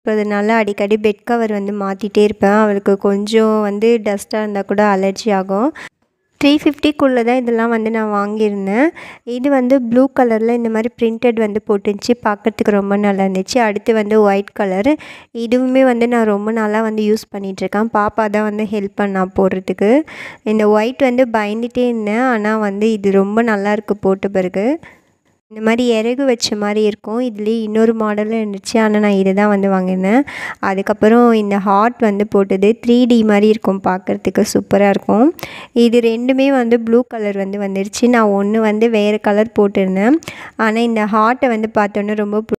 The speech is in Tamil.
இருக்கிறதுனால அடிக்கடி பெட் கவர் வந்து மாற்றிட்டே இருப்பேன் அவளுக்கு கொஞ்சம் வந்து டஸ்ட்டாக இருந்தால் கூட அலர்ஜி ஆகும் த்ரீ ஃபிஃப்டிக்குள்ளே தான் இதெல்லாம் வந்து நான் வாங்கியிருந்தேன் இது வந்து ப்ளூ கலரில் இந்த மாதிரி பிரிண்டட் வந்து போட்டுருந்துச்சு பார்க்குறதுக்கு ரொம்ப நல்லா இருந்துச்சு அடுத்து வந்து ஒயிட் கலர் இதுவுமே வந்து நான் ரொம்ப நாளாக வந்து யூஸ் பண்ணிகிட்ருக்கேன் பாப்பா தான் வந்து ஹெல்ப் பண்ணா போடுறதுக்கு இந்த ஒயிட் வந்து பயந்துகிட்டே இருந்தேன் ஆனால் வந்து இது ரொம்ப நல்லா இருக்குது போட்ட பிறகு இந்த மாதிரி இறகு வச்ச மாதிரி இருக்கும் இதுலேயே இன்னொரு மாடலும் இருந்துச்சு ஆனால் நான் இதை தான் வந்து வாங்கினேன் அதுக்கப்புறம் இந்த ஹார்ட் வந்து போட்டது த்ரீ டி மாதிரி இருக்கும் பார்க்குறதுக்கு சூப்பராக இருக்கும் இது ரெண்டுமே வந்து ப்ளூ கலர் வந்து வந்துருச்சு நான் ஒன்று வந்து வேறு கலர் போட்டிருந்தேன் ஆனால் இந்த ஹார்ட்டை வந்து பார்த்தோன்னே ரொம்ப